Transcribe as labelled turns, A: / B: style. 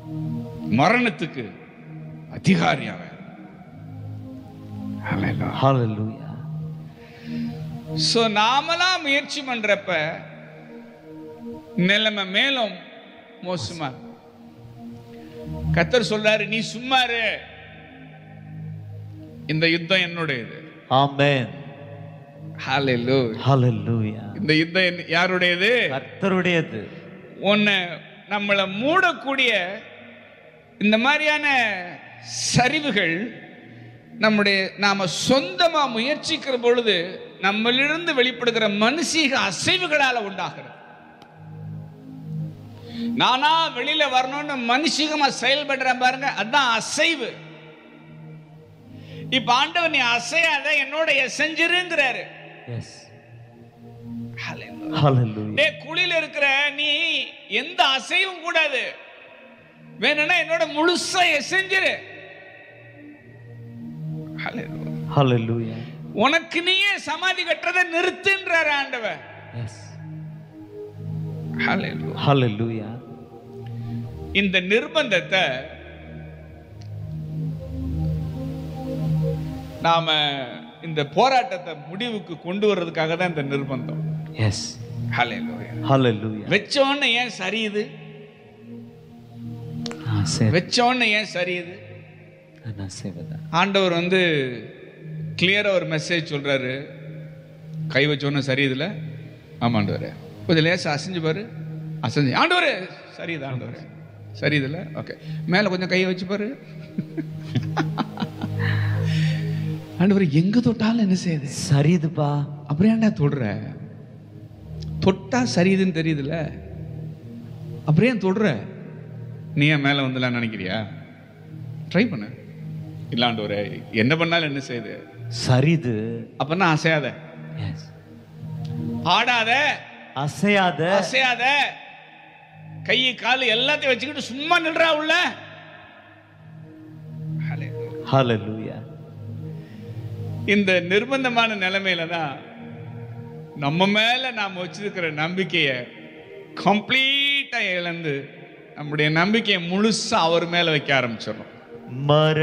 A: மரணத்துக்கு அதிகாரி அவன் Hallelujah.
B: Hallelujah.
A: சோ நாமளா முயற்சி பண்றப்ப நிலைமை மேலும் மோசமா இருக்கும். கர்த்தர் சொல்றாரு நீ சும்மா இரு இந்த யுத்தம் என்னுடையது
B: Amen.
A: Hallelujah.
B: Hallelujah.
A: இந்த யுத்தம் என்ன- யாருடையது
B: கர்த்தருடையது
A: உன்னை நம்மளை மூடக்கூடிய இந்த மாதிரியான சரிவுகள் நம்முடைய நாம சொந்தமா முயற்சிக்கிற பொழுது நம்மளிருந்து வெளிப்படுகிற மனுஷீக அசைவுகளால உண்டாகிறது நானா வெளியில வரணும்னு மனுஷிகமா செயல்படுறேன் பாருங்க அதான் அசைவு இப்ப ஆண்டவர் நீ அசையாத என்னோட செஞ்சிருங்கிறாரு
B: எஸ்
A: Hallelujah.
B: Hallelujah.
A: டே குழியில இருக்கிற நீ எந்த அசைவும் கூடாது வேணும்னா என்னோட முழுசா செஞ்சிரு Hallelujah.
B: Hallelujah.
A: உனக்கு நீயே சமாதி கட்டுறதை நிறுத்துன்றார் ஆண்டவர்
B: Yes.
A: Hallelujah.
B: Hallelujah.
A: இந்த நிர்பந்தத்தை நாம இந்த போராட்டத்தை முடிவுக்கு கொண்டு வர்றதுக்காக தான் இந்த நிர்பந்தம்
B: Yes.
A: Hallelujah.
B: Hallelujah.
A: வச்சோன்னு ஏன் சரியுது
B: நான் செய்வேன்.
A: வச்சோன்னு ஏன் சரியுது
B: நான் செய்வதா
A: ஆண்டவர் வந்து கிளியரா ஒரு மெசேஜ் சொல்றாரு கை வச்சோன்னு சரியுதுல ஆமாண்டவரே கொஞ்சம் லேசா அசைஞ்சு பாரு அசைஞ்சு ஆண்டவரே சரியுது ஆண்டவரே சரியுதுல ஓகே மேல கொஞ்சம் கையை வச்சு பாரு ஆண்டவர் எங்க தொட்டாலும் என்ன செய்யுது
B: சரிதுப்பா
A: அப்புறம் ஏன்டா தொடுற தொட்டா சரியுதுன்னு தெரியுதுல்ல அப்புறம் ஏன் தொடுற நீ ஏன் மேல வந்துலாம் நினைக்கிறியா ட்ரை பண்ணு இல்லாண்டவரே என்ன பண்ணாலும் என்ன செய்யுது
B: சரிது
A: அப்பன்னா அசையாத
B: எஸ்
A: ஆடாத
B: அசையாத
A: அசையாத கை கால் எல்லாத்தையும் வச்சுக்கிட்டு சும்மா நில்றா உள்ள
B: Hallelujah.
A: இந்த நிர்பந்தமான நிலைமையில தான் நம்ம மேல நாம் வச்சிருக்கிற நம்பிக்கையை கம்ப்ளீட்டா இழந்து நம்முடைய நம்பிக்கையை முழுசா அவர் மேல வைக்க ஆரம்பிச்சிடறோம்
B: மறு